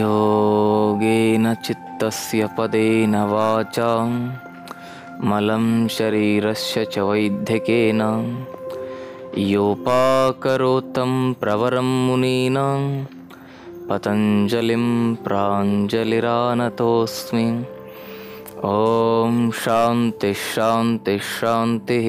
योगेन चित्तस्य पदेन वाचा मलं शरीरस्य च वैद्यकेन योपाकरोत्तं प्रवरं मुनीनां पतञ्जलिं प्राञ्जलिरानतोऽस्मि ॐ शान्तिः शान्तिः शान्तिः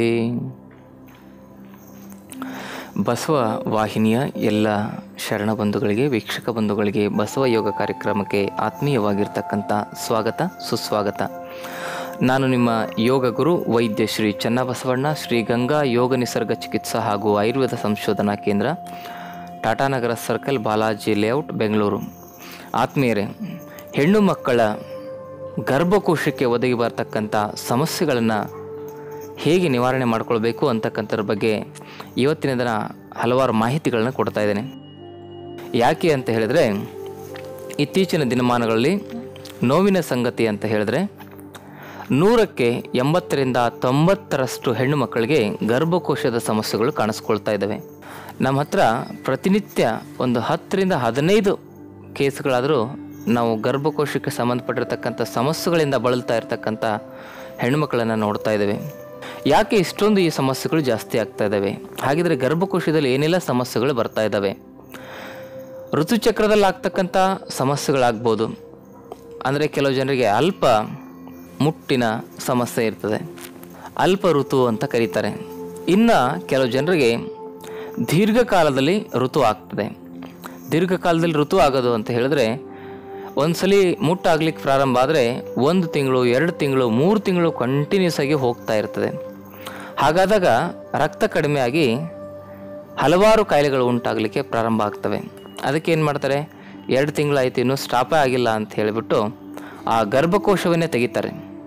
ಬಸವ ವಾಹಿನಿಯ ಎಲ್ಲ ಶರಣ ಬಂಧುಗಳಿಗೆ ವೀಕ್ಷಕ ಬಂಧುಗಳಿಗೆ ಬಸವ ಯೋಗ ಕಾರ್ಯಕ್ರಮಕ್ಕೆ ಆತ್ಮೀಯವಾಗಿರ್ತಕ್ಕಂಥ ಸ್ವಾಗತ ಸುಸ್ವಾಗತ ನಾನು ನಿಮ್ಮ ಯೋಗ ಗುರು ವೈದ್ಯ ಶ್ರೀ ಚನ್ನಬಸವಣ್ಣ ಶ್ರೀ ಗಂಗಾ ಯೋಗ ನಿಸರ್ಗ ಚಿಕಿತ್ಸಾ ಹಾಗೂ ಆಯುರ್ವೇದ ಸಂಶೋಧನಾ ಕೇಂದ್ರ ಟಾಟಾನಗರ ಸರ್ಕಲ್ ಬಾಲಾಜಿ ಲೇಔಟ್ ಬೆಂಗಳೂರು ಆತ್ಮೀಯರೇ ಹೆಣ್ಣು ಮಕ್ಕಳ ಗರ್ಭಕೋಶಕ್ಕೆ ಒದಗಿ ಬರ್ತಕ್ಕಂಥ ಸಮಸ್ಯೆಗಳನ್ನು ಹೇಗೆ ನಿವಾರಣೆ ಮಾಡ್ಕೊಳ್ಬೇಕು ಅಂತಕ್ಕಂಥದ್ರ ಬಗ್ಗೆ ಇವತ್ತಿನ ದಿನ ಹಲವಾರು ಮಾಹಿತಿಗಳನ್ನ ಕೊಡ್ತಾ ಇದ್ದೇನೆ ಯಾಕೆ ಅಂತ ಹೇಳಿದ್ರೆ ಇತ್ತೀಚಿನ ದಿನಮಾನಗಳಲ್ಲಿ ನೋವಿನ ಸಂಗತಿ ಅಂತ ಹೇಳಿದ್ರೆ ನೂರಕ್ಕೆ ಎಂಬತ್ತರಿಂದ ತೊಂಬತ್ತರಷ್ಟು ಹೆಣ್ಣು ಮಕ್ಕಳಿಗೆ ಗರ್ಭಕೋಶದ ಸಮಸ್ಯೆಗಳು ಕಾಣಿಸ್ಕೊಳ್ತಾ ಇದ್ದಾವೆ ನಮ್ಮ ಹತ್ರ ಪ್ರತಿನಿತ್ಯ ಒಂದು ಹತ್ತರಿಂದ ಹದಿನೈದು ಕೇಸ್ಗಳಾದರೂ ನಾವು ಗರ್ಭಕೋಶಕ್ಕೆ ಸಂಬಂಧಪಟ್ಟಿರ್ತಕ್ಕಂಥ ಸಮಸ್ಯೆಗಳಿಂದ ಬಳಲ್ತಾ ಇರತಕ್ಕಂಥ ಹೆಣ್ಣುಮಕ್ಕಳನ್ನು ನೋಡ್ತಾ ಇದ್ದೇವೆ ಯಾಕೆ ಇಷ್ಟೊಂದು ಈ ಸಮಸ್ಯೆಗಳು ಜಾಸ್ತಿ ಆಗ್ತಾ ಇದ್ದಾವೆ ಹಾಗಿದ್ರೆ ಗರ್ಭಕೋಶದಲ್ಲಿ ಏನೆಲ್ಲ ಸಮಸ್ಯೆಗಳು ಬರ್ತಾ ಇದ್ದಾವೆ ಋತುಚಕ್ರದಲ್ಲಿ ಆಗ್ತಕ್ಕಂಥ ಸಮಸ್ಯೆಗಳಾಗ್ಬೋದು ಅಂದರೆ ಕೆಲವು ಜನರಿಗೆ ಅಲ್ಪ ಮುಟ್ಟಿನ ಸಮಸ್ಯೆ ಇರ್ತದೆ ಅಲ್ಪ ಋತು ಅಂತ ಕರೀತಾರೆ ಇನ್ನು ಕೆಲವು ಜನರಿಗೆ ದೀರ್ಘಕಾಲದಲ್ಲಿ ಋತು ಆಗ್ತದೆ ದೀರ್ಘಕಾಲದಲ್ಲಿ ಋತು ಆಗೋದು ಅಂತ ಹೇಳಿದ್ರೆ ಒಂದ್ಸಲಿ ಮುಟ್ಟಾಗ್ಲಿಕ್ಕೆ ಪ್ರಾರಂಭ ಆದರೆ ಒಂದು ತಿಂಗಳು ಎರಡು ತಿಂಗಳು ಮೂರು ತಿಂಗಳು ಕಂಟಿನ್ಯೂಸ್ ಆಗಿ ಹೋಗ್ತಾ ಇರ್ತದೆ ಹಾಗಾದಾಗ ರಕ್ತ ಕಡಿಮೆ ಆಗಿ ಹಲವಾರು ಕಾಯಿಲೆಗಳು ಉಂಟಾಗಲಿಕ್ಕೆ ಪ್ರಾರಂಭ ಆಗ್ತವೆ ಅದಕ್ಕೆ ಏನು ಮಾಡ್ತಾರೆ ಎರಡು ತಿಂಗಳಾಯ್ತು ಇನ್ನೂ ಸ್ಟಾಪೇ ಆಗಿಲ್ಲ ಅಂತ ಹೇಳಿಬಿಟ್ಟು ಆ ಗರ್ಭಕೋಶವನ್ನೇ ತೆಗಿತಾರೆ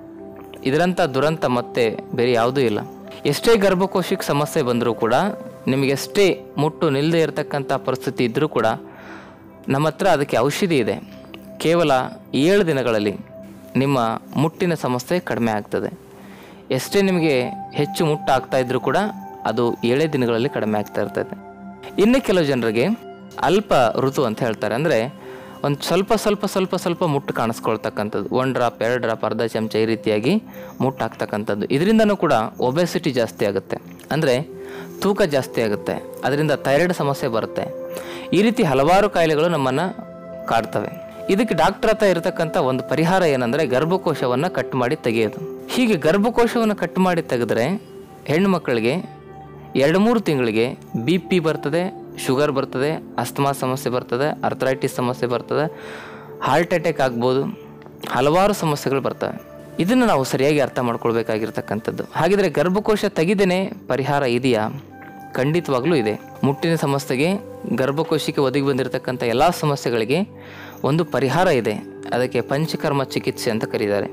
ಇದರಂಥ ದುರಂತ ಮತ್ತೆ ಬೇರೆ ಯಾವುದೂ ಇಲ್ಲ ಎಷ್ಟೇ ಗರ್ಭಕೋಶಕ್ಕೆ ಸಮಸ್ಯೆ ಬಂದರೂ ಕೂಡ ನಿಮಗೆ ಎಷ್ಟೇ ಮುಟ್ಟು ನಿಲ್ಲದೆ ಇರತಕ್ಕಂಥ ಪರಿಸ್ಥಿತಿ ಇದ್ದರೂ ಕೂಡ ನಮ್ಮ ಹತ್ರ ಅದಕ್ಕೆ ಔಷಧಿ ಇದೆ ಕೇವಲ ಏಳು ದಿನಗಳಲ್ಲಿ ನಿಮ್ಮ ಮುಟ್ಟಿನ ಸಮಸ್ಯೆ ಕಡಿಮೆ ಆಗ್ತದೆ ಎಷ್ಟೇ ನಿಮಗೆ ಹೆಚ್ಚು ಮುಟ್ಟು ಆಗ್ತಾ ಇದ್ರೂ ಕೂಡ ಅದು ಏಳೇ ದಿನಗಳಲ್ಲಿ ಕಡಿಮೆ ಆಗ್ತಾ ಇರ್ತದೆ ಇನ್ನು ಕೆಲವು ಜನರಿಗೆ ಅಲ್ಪ ಋತು ಅಂತ ಹೇಳ್ತಾರೆ ಅಂದರೆ ಒಂದು ಸ್ವಲ್ಪ ಸ್ವಲ್ಪ ಸ್ವಲ್ಪ ಸ್ವಲ್ಪ ಮುಟ್ಟು ಕಾಣಿಸ್ಕೊಳ್ತಕ್ಕಂಥದ್ದು ಒಂದು ಡ್ರಾಪ್ ಎರಡು ಡ್ರಾಪ್ ಅರ್ಧ ಚಮಚ ಈ ರೀತಿಯಾಗಿ ಮುಟ್ಟು ಹಾಕ್ತಕ್ಕಂಥದ್ದು ಇದರಿಂದನೂ ಕೂಡ ಒಬೆಸಿಟಿ ಜಾಸ್ತಿ ಆಗುತ್ತೆ ಅಂದರೆ ತೂಕ ಜಾಸ್ತಿ ಆಗುತ್ತೆ ಅದರಿಂದ ಥೈರಾಯ್ಡ್ ಸಮಸ್ಯೆ ಬರುತ್ತೆ ಈ ರೀತಿ ಹಲವಾರು ಕಾಯಿಲೆಗಳು ನಮ್ಮನ್ನು ಕಾಡ್ತವೆ ಇದಕ್ಕೆ ಡಾಕ್ಟರ್ ಹತ್ರ ಇರತಕ್ಕಂಥ ಒಂದು ಪರಿಹಾರ ಏನಂದರೆ ಗರ್ಭಕೋಶವನ್ನು ಕಟ್ ಮಾಡಿ ತೆಗೆಯೋದು ಹೀಗೆ ಗರ್ಭಕೋಶವನ್ನು ಕಟ್ ಮಾಡಿ ತೆಗೆದ್ರೆ ಹೆಣ್ಣು ಮಕ್ಕಳಿಗೆ ಎರಡು ಮೂರು ತಿಂಗಳಿಗೆ ಬಿ ಪಿ ಬರ್ತದೆ ಶುಗರ್ ಬರ್ತದೆ ಅಸ್ತಮಾ ಸಮಸ್ಯೆ ಬರ್ತದೆ ಅರ್ಥರೈಟಿಸ್ ಸಮಸ್ಯೆ ಬರ್ತದೆ ಹಾರ್ಟ್ ಅಟ್ಯಾಕ್ ಆಗ್ಬೋದು ಹಲವಾರು ಸಮಸ್ಯೆಗಳು ಬರ್ತವೆ ಇದನ್ನು ನಾವು ಸರಿಯಾಗಿ ಅರ್ಥ ಮಾಡ್ಕೊಳ್ಬೇಕಾಗಿರ್ತಕ್ಕಂಥದ್ದು ಹಾಗಿದ್ರೆ ಗರ್ಭಕೋಶ ತೆಗೆದೇನೆ ಪರಿಹಾರ ಇದೆಯಾ ಖಂಡಿತವಾಗ್ಲೂ ಇದೆ ಮುಟ್ಟಿನ ಸಮಸ್ಯೆಗೆ ಗರ್ಭಕೋಶಕ್ಕೆ ಒದಗಿ ಬಂದಿರತಕ್ಕಂಥ ಎಲ್ಲ ಸಮಸ್ಯೆಗಳಿಗೆ ಒಂದು ಪರಿಹಾರ ಇದೆ ಅದಕ್ಕೆ ಪಂಚಕರ್ಮ ಚಿಕಿತ್ಸೆ ಅಂತ ಕರೀತಾರೆ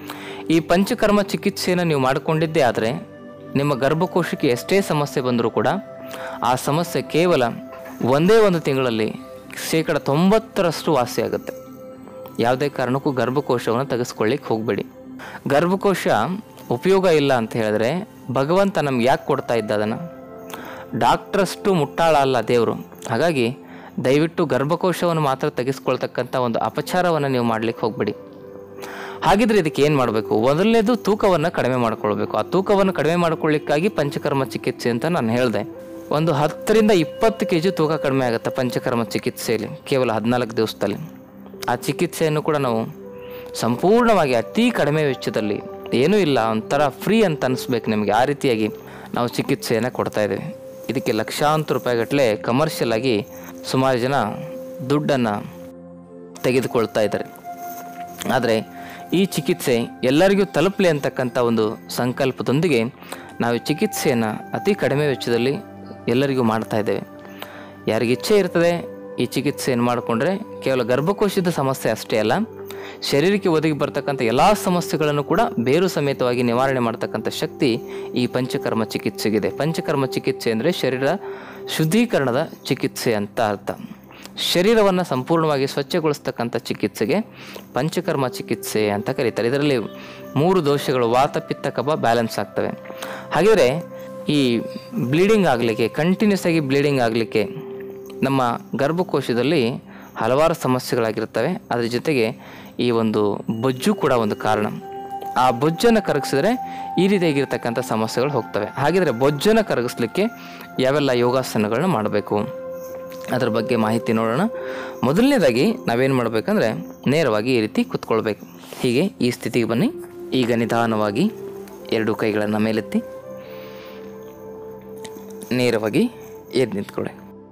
ಈ ಪಂಚಕರ್ಮ ಚಿಕಿತ್ಸೆಯನ್ನು ನೀವು ಮಾಡಿಕೊಂಡಿದ್ದೇ ಆದರೆ ನಿಮ್ಮ ಗರ್ಭಕೋಶಕ್ಕೆ ಎಷ್ಟೇ ಸಮಸ್ಯೆ ಬಂದರೂ ಕೂಡ ಆ ಸಮಸ್ಯೆ ಕೇವಲ ಒಂದೇ ಒಂದು ತಿಂಗಳಲ್ಲಿ ಶೇಕಡ ತೊಂಬತ್ತರಷ್ಟು ವಾಸಿಯಾಗುತ್ತೆ ಯಾವುದೇ ಕಾರಣಕ್ಕೂ ಗರ್ಭಕೋಶವನ್ನು ತೆಗೆಸ್ಕೊಳ್ಳಿಕ್ಕೆ ಹೋಗಬೇಡಿ ಗರ್ಭಕೋಶ ಉಪಯೋಗ ಇಲ್ಲ ಅಂತ ಹೇಳಿದ್ರೆ ಭಗವಂತ ನಮ್ಗೆ ಯಾಕೆ ಕೊಡ್ತಾ ಇದ್ದ ಅದನ್ನು ಡಾಕ್ಟ್ರಷ್ಟು ಮುಟ್ಟಾಳ ಅಲ್ಲ ದೇವರು ಹಾಗಾಗಿ ದಯವಿಟ್ಟು ಗರ್ಭಕೋಶವನ್ನು ಮಾತ್ರ ತೆಗೆಸ್ಕೊಳ್ತಕ್ಕಂಥ ಒಂದು ಅಪಚಾರವನ್ನು ನೀವು ಮಾಡ್ಲಿಕ್ಕೆ ಹೋಗಬೇಡಿ ಹಾಗಿದ್ರೆ ಇದಕ್ಕೆ ಏನು ಮಾಡಬೇಕು ಮೊದಲನೇದು ತೂಕವನ್ನು ಕಡಿಮೆ ಮಾಡ್ಕೊಳ್ಬೇಕು ಆ ತೂಕವನ್ನು ಕಡಿಮೆ ಮಾಡ್ಕೊಳ್ಳಿಕ್ಕಾಗಿ ಪಂಚಕರ್ಮ ಚಿಕಿತ್ಸೆ ಅಂತ ನಾನು ಹೇಳಿದೆ ಒಂದು ಹತ್ತರಿಂದ ಇಪ್ಪತ್ತು ಕೆ ಜಿ ತೂಕ ಕಡಿಮೆ ಆಗುತ್ತೆ ಪಂಚಕರ್ಮ ಚಿಕಿತ್ಸೆಯಲ್ಲಿ ಕೇವಲ ಹದಿನಾಲ್ಕು ದಿವಸದಲ್ಲಿ ಆ ಚಿಕಿತ್ಸೆಯನ್ನು ಕೂಡ ನಾವು ಸಂಪೂರ್ಣವಾಗಿ ಅತಿ ಕಡಿಮೆ ವೆಚ್ಚದಲ್ಲಿ ಏನೂ ಇಲ್ಲ ಒಂಥರ ಫ್ರೀ ಅಂತ ಅನಿಸ್ಬೇಕು ನಿಮಗೆ ಆ ರೀತಿಯಾಗಿ ನಾವು ಚಿಕಿತ್ಸೆಯನ್ನು ಕೊಡ್ತಾ ಇದ್ದೇವೆ ಇದಕ್ಕೆ ಲಕ್ಷಾಂತರ ರೂಪಾಯಿಗಟ್ಟಲೆ ಕಮರ್ಷಿಯಲ್ ಆಗಿ ಸುಮಾರು ಜನ ದುಡ್ಡನ್ನು ತೆಗೆದುಕೊಳ್ತಾ ಇದ್ದಾರೆ ಆದರೆ ಈ ಚಿಕಿತ್ಸೆ ಎಲ್ಲರಿಗೂ ತಲುಪಲಿ ಅಂತಕ್ಕಂಥ ಒಂದು ಸಂಕಲ್ಪದೊಂದಿಗೆ ನಾವು ಈ ಚಿಕಿತ್ಸೆಯನ್ನು ಅತಿ ಕಡಿಮೆ ವೆಚ್ಚದಲ್ಲಿ ಎಲ್ಲರಿಗೂ ಮಾಡ್ತಾ ಇದ್ದೇವೆ ಯಾರಿಗೆ ಇಚ್ಛೆ ಇರ್ತದೆ ಈ ಚಿಕಿತ್ಸೆಯನ್ನು ಮಾಡಿಕೊಂಡ್ರೆ ಕೇವಲ ಗರ್ಭಕೋಶದ ಸಮಸ್ಯೆ ಅಷ್ಟೇ ಅಲ್ಲ ಶರೀರಕ್ಕೆ ಒದಗಿ ಬರ್ತಕ್ಕಂಥ ಎಲ್ಲ ಸಮಸ್ಯೆಗಳನ್ನು ಕೂಡ ಬೇರು ಸಮೇತವಾಗಿ ನಿವಾರಣೆ ಮಾಡ್ತಕ್ಕಂಥ ಶಕ್ತಿ ಈ ಪಂಚಕರ್ಮ ಚಿಕಿತ್ಸೆಗಿದೆ ಪಂಚಕರ್ಮ ಚಿಕಿತ್ಸೆ ಅಂದರೆ ಶರೀರ ಶುದ್ಧೀಕರಣದ ಚಿಕಿತ್ಸೆ ಅಂತ ಅರ್ಥ ಶರೀರವನ್ನು ಸಂಪೂರ್ಣವಾಗಿ ಸ್ವಚ್ಛಗೊಳಿಸ್ತಕ್ಕಂಥ ಚಿಕಿತ್ಸೆಗೆ ಪಂಚಕರ್ಮ ಚಿಕಿತ್ಸೆ ಅಂತ ಕರೀತಾರೆ ಇದರಲ್ಲಿ ಮೂರು ದೋಷಗಳು ವಾತ ಪಿತ್ತ ಕಫ ಬ್ಯಾಲೆನ್ಸ್ ಆಗ್ತವೆ ಹಾಗಿದ್ರೆ ಈ ಬ್ಲೀಡಿಂಗ್ ಆಗಲಿಕ್ಕೆ ಕಂಟಿನ್ಯೂಸ್ ಆಗಿ ಬ್ಲೀಡಿಂಗ್ ಆಗಲಿಕ್ಕೆ ನಮ್ಮ ಗರ್ಭಕೋಶದಲ್ಲಿ ಹಲವಾರು ಸಮಸ್ಯೆಗಳಾಗಿರ್ತವೆ ಅದ್ರ ಜೊತೆಗೆ ಈ ಒಂದು ಬೊಜ್ಜು ಕೂಡ ಒಂದು ಕಾರಣ ಆ ಬೊಜ್ಜನ್ನು ಕರಗಿಸಿದ್ರೆ ಈ ರೀತಿಯಾಗಿರ್ತಕ್ಕಂಥ ಸಮಸ್ಯೆಗಳು ಹೋಗ್ತವೆ ಹಾಗಿದ್ರೆ ಬೊಜ್ಜನ್ನು ಕರಗಿಸ್ಲಿಕ್ಕೆ ಯಾವೆಲ್ಲ ಯೋಗಾಸನಗಳನ್ನ ಮಾಡಬೇಕು ಅದ್ರ ಬಗ್ಗೆ ಮಾಹಿತಿ ನೋಡೋಣ ಮೊದಲನೇದಾಗಿ ನಾವೇನು ಮಾಡಬೇಕಂದ್ರೆ ನೇರವಾಗಿ ಈ ರೀತಿ ಕುತ್ಕೊಳ್ಬೇಕು ಹೀಗೆ ಈ ಸ್ಥಿತಿಗೆ ಬನ್ನಿ ಈಗ ನಿಧಾನವಾಗಿ ಎರಡು ಕೈಗಳನ್ನು ಮೇಲೆತ್ತಿ ನೇರವಾಗಿ ಎದ್ದು ನಿಂತ್ಕೊಳ್ಳಿ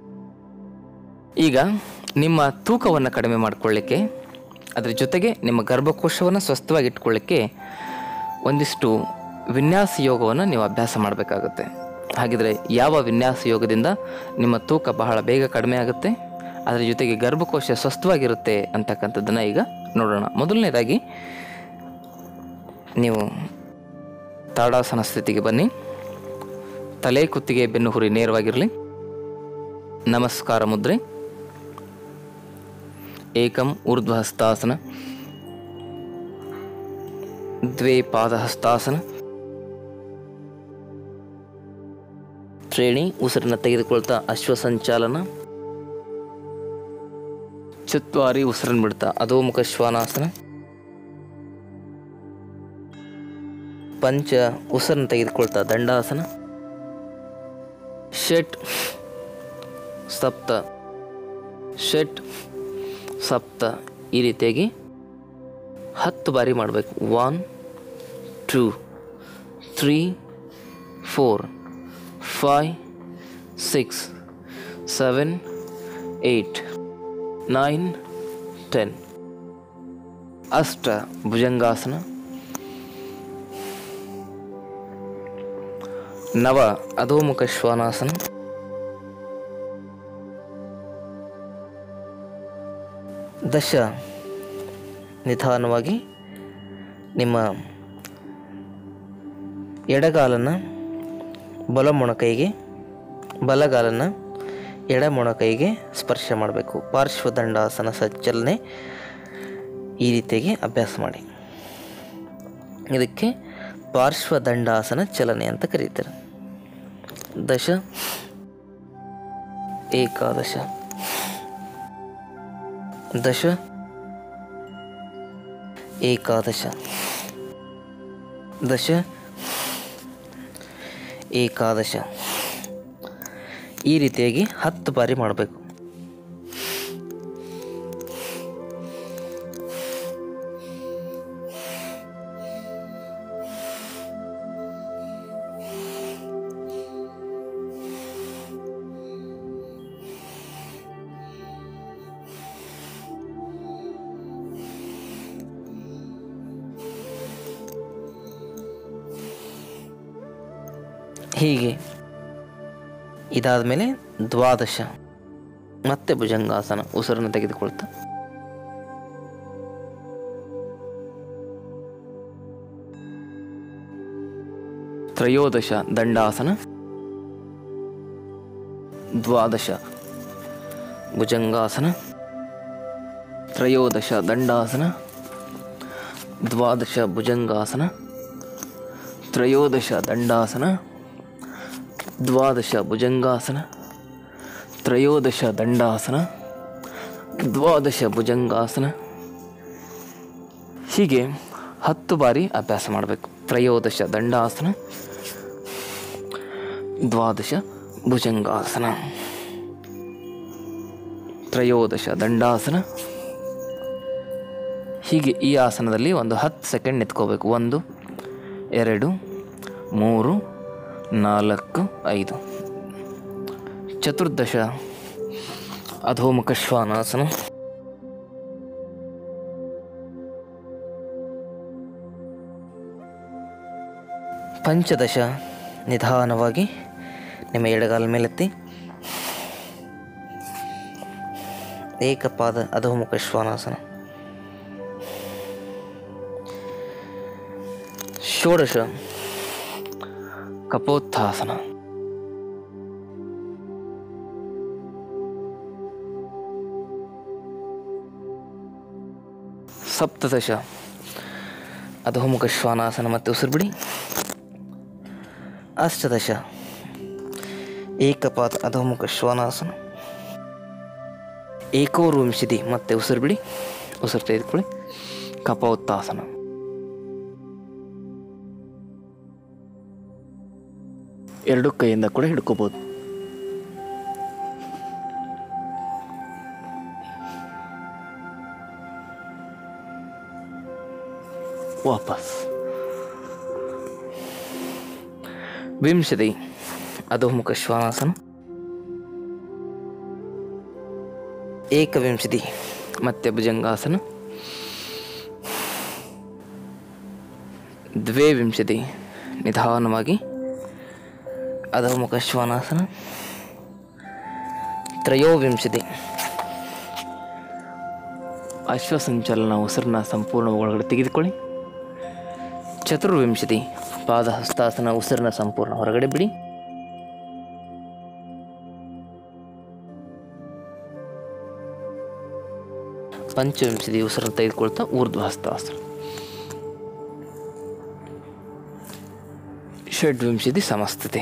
ಈಗ ನಿಮ್ಮ ತೂಕವನ್ನು ಕಡಿಮೆ ಮಾಡಿಕೊಳ್ಳಿಕ್ಕೆ ಅದರ ಜೊತೆಗೆ ನಿಮ್ಮ ಗರ್ಭಕೋಶವನ್ನು ಸ್ವಸ್ಥವಾಗಿ ಇಟ್ಕೊಳ್ಳಿಕ್ಕೆ ಒಂದಿಷ್ಟು ವಿನ್ಯಾಸ ಯೋಗವನ್ನು ನೀವು ಅಭ್ಯಾಸ ಮಾಡಬೇಕಾಗುತ್ತೆ ಹಾಗಿದ್ರೆ ಯಾವ ವಿನ್ಯಾಸ ಯೋಗದಿಂದ ನಿಮ್ಮ ತೂಕ ಬಹಳ ಬೇಗ ಕಡಿಮೆ ಆಗುತ್ತೆ ಅದರ ಜೊತೆಗೆ ಗರ್ಭಕೋಶ ಸ್ವಸ್ಥವಾಗಿರುತ್ತೆ ಅಂತಕ್ಕಂಥದ್ದನ್ನು ಈಗ ನೋಡೋಣ ಮೊದಲನೇದಾಗಿ ನೀವು ತಾಡಾಸನ ಸ್ಥಿತಿಗೆ ಬನ್ನಿ ತಲೆ ಕುತ್ತಿಗೆ ಬೆನ್ನು ಹುರಿ ನೇರವಾಗಿರಲಿ ನಮಸ್ಕಾರ ಮುದ್ರೆ ಏಕಂ ಊರ್ಧ್ವಹಸ್ತಾಸನ ದ್ವೇ ಪಾದಹಸ್ತಾಸನ ಶ್ರೇಣಿ ಉಸಿರನ್ನ ತೆಗೆದುಕೊಳ್ತಾ ಅಶ್ವಸಂಚಾಲನ ಚತ್ವಾರಿ ಉಸಿರನ್ನು ಬಿಡ್ತಾ ಅಧೋಮುಖ ಶ್ವಾನಾಸನ ಪಂಚ ಉಸಿರನ್ನು ತೆಗೆದುಕೊಳ್ತಾ ದಂಡಾಸನ ಷಟ್ ಸಪ್ತ ಷಟ್ ಸಪ್ತ ಈ ರೀತಿಯಾಗಿ ಹತ್ತು ಬಾರಿ ಮಾಡಬೇಕು one two three four five six seven eight nine ten ಅಷ್ಟ ಭುಜಂಗಾಸನ ನವ ಅಧೋಮುಖ ಶ್ವಾನಾಸನ ದಶ ನಿಧಾನವಾಗಿ ನಿಮ್ಮ ಎಡಗಾಲನ್ನು ಬಲ ಮೊಣಕೈಗೆ ಬಲಗಾಲನ್ನು ಎಡ ಮೊಣಕೈಗೆ ಸ್ಪರ್ಶ ಮಾಡಬೇಕು ಪಾರ್ಶ್ವದಂಡಾಸನ ಸಜ್ಜಲನೆ ಈ ರೀತಿಯಾಗಿ ಅಭ್ಯಾಸ ಮಾಡಿ ಇದಕ್ಕೆ ಪಾರ್ಶ್ವದಂಡಾಸನ ಚಲನೆ ಅಂತ ಕರೀತಾರೆ ದಶ ಏಕಾದಶ ದಶ ಏಕಾದಶ ದಶ ಏಕಾದಶ ಈ ರೀತಿಯಾಗಿ ಹತ್ತು ಬಾರಿ ಮಾಡಬೇಕು ಹೀಗೆ ಇದಾದ ಮೇಲೆ ದ್ವಾದಶ ಮತ್ತೆ ಭುಜಂಗಾಸನ ಉಸಿರನ್ನು ತೆಗೆದುಕೊಳ್ತಾ ತ್ರಯೋದಶ ದಂಡಾಸನ ದ್ವಾದಶ ಭುಜಂಗಾಸನ ತ್ರಯೋದಶ ದಂಡಾಸನ ದ್ವಾದಶ ಭುಜಂಗಾಸನ ತ್ರಯೋದಶ ದಂಡಾಸನ ದ್ವಾದಶ ಭುಜಂಗಾಸನ ತ್ರಯೋದಶ ದಂಡಾಸನ ದ್ವಾದಶ ಭುಜಂಗಾಸನ ಹೀಗೆ ಹತ್ತು ಬಾರಿ ಅಭ್ಯಾಸ ಮಾಡಬೇಕು ತ್ರಯೋದಶ ದಂಡಾಸನ ದ್ವಾದಶ ಭುಜಂಗಾಸನ ತ್ರಯೋದಶ ದಂಡಾಸನ ಹೀಗೆ ಈ ಆಸನದಲ್ಲಿ ಒಂದು ಹತ್ತು ಸೆಕೆಂಡ್ ನಿಂತ್ಕೋಬೇಕು ಒಂದು ಎರಡು ಮೂರು ನಾಲ್ಕು ಐದು ಚತುರ್ದಶ ಅಧೋಮುಖ ಶ್ವಾನಾಸನ ಪಂಚದಶ ನಿಧಾನವಾಗಿ ನಿಮ್ಮ ಎಡಗಾಲ ಮೇಲೆತ್ತಿ ಏಕಪಾದ ಅಧೋಮುಖ ಶ್ವಾನಾಸನ ಷೋಡಶ ಕಪೋತ್ಥಾಸನ ಸಪ್ತದಶ ಅಧೋಮುಖ ಶ್ವಾನಾಸನ ಮತ್ತೆ ಉಸಿರು ಬಿಡಿ ಅಷ್ಟದಶ ಏಕಪಾದ ಅಧೋಮುಖ ಶ್ವಾನಾಸನ ಏಕೋರ್ವಿಂಶತಿ ಮತ್ತೆ ಉಸಿರು ಬಿಡಿ ಉಸಿರು ತೆಗೆದುಕೊಳ್ಳಿ ಕಪೋತ್ತಾಸನ ಎರಡು ಕೈಯಿಂದ ಕೂಡ ಹಿಡ್ಕೋಬೋದು ವಾಪಸ್ ವಿಂಶತಿ ಅಧೋಮುಖ ಶ್ವಾನಾಸನ ಏಕವಿಂಶತಿ ಮತ್ತೆ ಭುಜಂಗಾಸನ ದ್ವೇವಿಂಶತಿ ನಿಧಾನವಾಗಿ ಅಧೋಮುಖ ಶ್ವಾನಾಸನ ತ್ರಯೋವಿಂಶತಿ ಅಶ್ವಸಂಚಲನ ಉಸಿರನ್ನ ಸಂಪೂರ್ಣ ಒಳಗಡೆ ತೆಗೆದುಕೊಳ್ಳಿ ಚತುರ್ವಿಂಶತಿ ಪಾದ ಹಸ್ತಾಸನ ಉಸಿರನ್ನ ಸಂಪೂರ್ಣ ಹೊರಗಡೆ ಬಿಡಿ ಪಂಚವಿಂಶತಿ ಉಸಿರನ್ನು ತೆಗೆದುಕೊಳ್ತಾ ಊರ್ಧ್ವ ಹಸ್ತಾಸನ ಷಡ್ವಿಂಶತಿ ಸಮಸ್ಥಿತಿ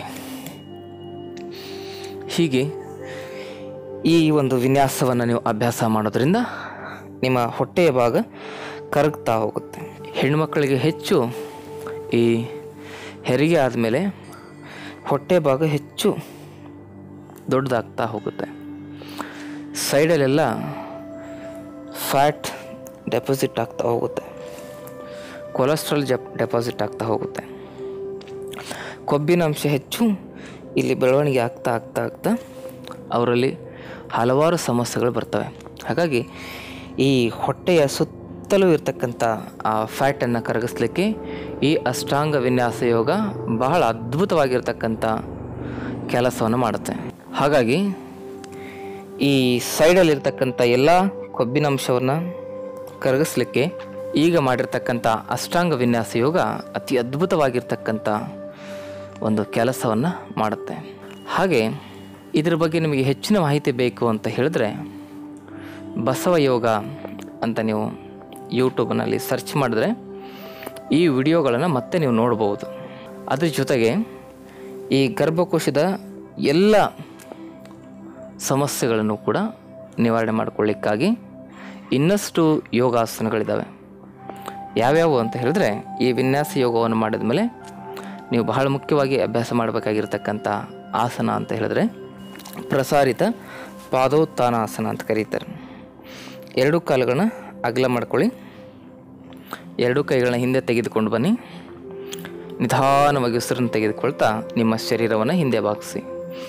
ಹೀಗೆ ಈ ಒಂದು ವಿನ್ಯಾಸವನ್ನು ನೀವು ಅಭ್ಯಾಸ ಮಾಡೋದ್ರಿಂದ ನಿಮ್ಮ ಹೊಟ್ಟೆಯ ಭಾಗ ಕರಗ್ತಾ ಹೋಗುತ್ತೆ ಹೆಣ್ಮಕ್ಕಳಿಗೆ ಹೆಚ್ಚು ಈ ಹೆರಿಗೆ ಆದಮೇಲೆ ಹೊಟ್ಟೆ ಭಾಗ ಹೆಚ್ಚು ದೊಡ್ಡದಾಗ್ತಾ ಹೋಗುತ್ತೆ ಸೈಡಲ್ಲೆಲ್ಲ ಫ್ಯಾಟ್ ಡೆಪಾಸಿಟ್ ಆಗ್ತಾ ಹೋಗುತ್ತೆ ಕೊಲೆಸ್ಟ್ರಾಲ್ ಜಪ್ ಡೆಪಾಸಿಟ್ ಆಗ್ತಾ ಹೋಗುತ್ತೆ ಕೊಬ್ಬಿನ ಅಂಶ ಹೆಚ್ಚು ಇಲ್ಲಿ ಬೆಳವಣಿಗೆ ಆಗ್ತಾ ಆಗ್ತಾ ಆಗ್ತಾ ಅವರಲ್ಲಿ ಹಲವಾರು ಸಮಸ್ಯೆಗಳು ಬರ್ತವೆ ಹಾಗಾಗಿ ಈ ಹೊಟ್ಟೆಯ ಸುತ್ತಲೂ ಇರ್ತಕ್ಕಂಥ ಆ ಫ್ಯಾಟನ್ನು ಕರಗಿಸ್ಲಿಕ್ಕೆ ಈ ಅಷ್ಟಾಂಗ ವಿನ್ಯಾಸ ಯೋಗ ಬಹಳ ಅದ್ಭುತವಾಗಿರ್ತಕ್ಕಂಥ ಕೆಲಸವನ್ನು ಮಾಡುತ್ತೆ ಹಾಗಾಗಿ ಈ ಸೈಡಲ್ಲಿರ್ತಕ್ಕಂಥ ಎಲ್ಲ ಕೊಬ್ಬಿನಾಂಶವನ್ನು ಕರಗಿಸ್ಲಿಕ್ಕೆ ಈಗ ಮಾಡಿರ್ತಕ್ಕಂಥ ಅಷ್ಟಾಂಗ ವಿನ್ಯಾಸ ಯೋಗ ಅತಿ ಅದ್ಭುತವಾಗಿರ್ತಕ್ಕಂಥ ಒಂದು ಕೆಲಸವನ್ನು ಮಾಡುತ್ತೆ ಹಾಗೆ ಇದ್ರ ಬಗ್ಗೆ ನಿಮಗೆ ಹೆಚ್ಚಿನ ಮಾಹಿತಿ ಬೇಕು ಅಂತ ಹೇಳಿದ್ರೆ ಬಸವ ಯೋಗ ಅಂತ ನೀವು ಯೂಟ್ಯೂಬ್ನಲ್ಲಿ ಸರ್ಚ್ ಮಾಡಿದ್ರೆ ಈ ವಿಡಿಯೋಗಳನ್ನು ಮತ್ತೆ ನೀವು ನೋಡ್ಬೋದು ಅದ್ರ ಜೊತೆಗೆ ಈ ಗರ್ಭಕೋಶದ ಎಲ್ಲ ಸಮಸ್ಯೆಗಳನ್ನು ಕೂಡ ನಿವಾರಣೆ ಮಾಡಿಕೊಳ್ಳಿಕ್ಕಾಗಿ ಇನ್ನಷ್ಟು ಯೋಗಾಸನಗಳಿದ್ದಾವೆ ಯಾವ್ಯಾವು ಅಂತ ಹೇಳಿದ್ರೆ ಈ ವಿನ್ಯಾಸ ಯೋಗವನ್ನು ಮಾಡಿದ ಮೇಲೆ ನೀವು ಬಹಳ ಮುಖ್ಯವಾಗಿ ಅಭ್ಯಾಸ ಮಾಡಬೇಕಾಗಿರ್ತಕ್ಕಂಥ ಆಸನ ಅಂತ ಹೇಳಿದ್ರೆ ಪ್ರಸಾರಿತ ಪಾದೋತ್ಥಾನಾಸನ ಅಂತ ಕರೀತಾರೆ ಎರಡು ಕಾಲುಗಳನ್ನ ಅಗಲ ಮಾಡ್ಕೊಳ್ಳಿ ಎರಡು ಕೈಗಳನ್ನ ಹಿಂದೆ ತೆಗೆದುಕೊಂಡು ಬನ್ನಿ ನಿಧಾನವಾಗಿ ಉಸಿರನ್ನು ತೆಗೆದುಕೊಳ್ತಾ ನಿಮ್ಮ ಶರೀರವನ್ನು ಹಿಂದೆ ಬಾಗಿಸಿ